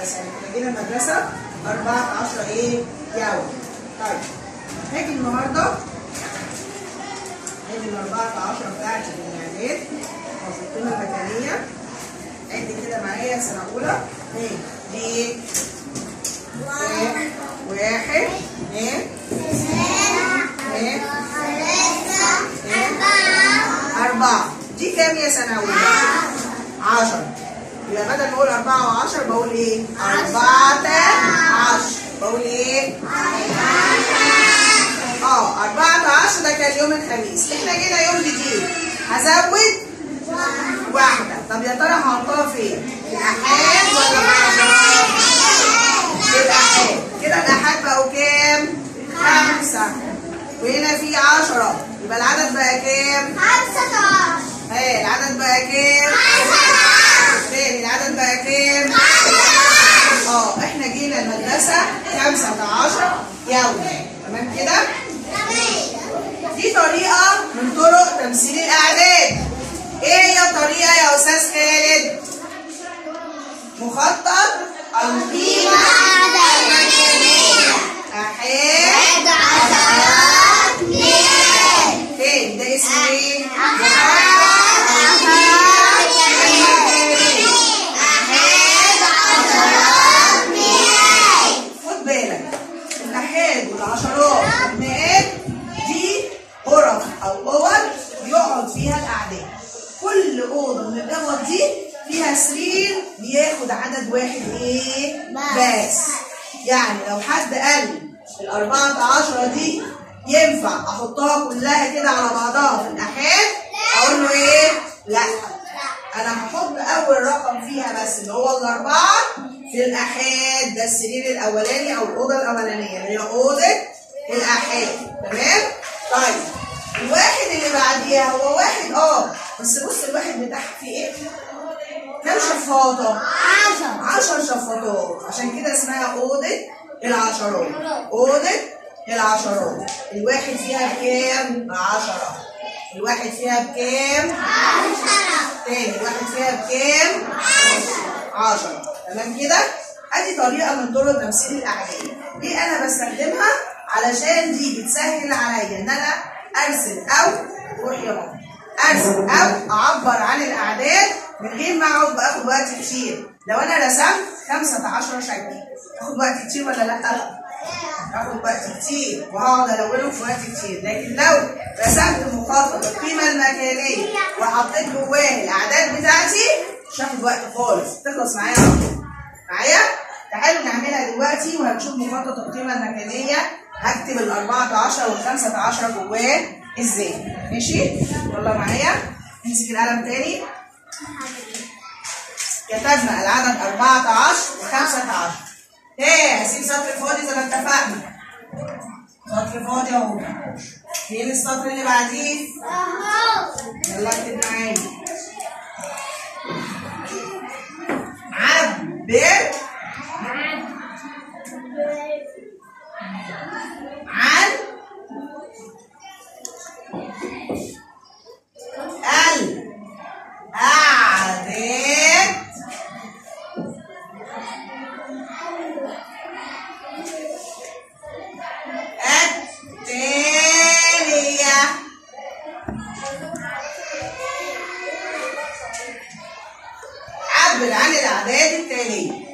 المدرسة يعني كنا جينا المدرسة 14 ايه يوم طيب هاجي النهارده هاجي ال 14 بتاعتي من الاعداد او في القيمة المكانية عد كده معايا سنة أولى ايه ليه واحد واحد اثنين اثنين أربعة دي كام يا سنة أولى؟ عشرة يبقى بدل ما أقول أربعة وعشرة بقول إيه؟ أربعة عشر بقول إيه؟ اه أربعة عشر ده كان يوم الخميس احنا جينا يوم جديد هزود واحدة طب يا ترى هحطها فين؟ في الأحاد ولا العشرة؟ في الأحاد كده الأحاد بقوا كام؟ خمسة وهنا في عشرة يبقى العدد بقى كام؟ ايه العدد بقى كام؟ تاني العدد بقى كام؟ اه احنا جينا المدرسة خمسة عشر يوم تمام كده؟ دي طريقة من طرق تمثيل الأعداد ايه هي الطريقة يا أستاذ خالد؟ مخطط القيمة أحاد تاني ده اسمه ايه؟ خد بالك الأحاد والعشرات والمئات دي غرف أو أوض بيقعد فيها الأعداد كل أوضة من الأوض دي فيها سرير بياخد عدد واحد إيه؟ بس يعني لو حد قال الأربعة عشرة دي ينفع أحطها كلها كده على بعضها في الأحاد أقول له إيه؟ لأ أنا هحط أول رقم فيها بس اللي هو الأربعة في الأحاد ده السرير الأولاني أو الأوضة الأولانية اللي هي أوضة الأحاد تمام؟ طيب الواحد اللي بعديها هو واحد اه بس بص الواحد بتاعها فيه ايه؟ كام شفاطة؟ عشر شفاطات عشان كده اسمها أوضة العشرات أوضة العشرات الواحد فيها بكام؟ عشرة الواحد فيها بكام؟ تاني الواحد فيها بكام؟ عشرة تمام كده؟ ادي طريقة من طرق تمثيل الأعداد دي أنا بستخدمها علشان دي بتسهل عليا إن أنا أرسم أو روح يا ماما أرسم أو أعبر عن الأعداد من غير ما أقعد باخد وقت كتير لو أنا رسمت 15 شكل تاخد وقت كتير ولا لأ؟ هاخد وقت كتير وهقعد الونه في وقت كتير لكن لو رسمت مخطط القيمه المكانيه وحطيت جواه الاعداد بتاعتي مش هاخد وقت خالص تخلص معايا على طول. معايا تعالوا نعملها دلوقتي وهنشوف مخطط القيمه المكانيه هكتب ال 14 وال 15 جواه ازاي ماشي يلا معايا امسك القلم تاني كتبنا العدد 14 و 15 ايه هسيب سطر فاضي زي ما اتفقنا سطر فاضي اهو فين السطر اللي بعديه يلا اكتب معايا عبر عن الأعداد التالية عبر عن الأعداد التالية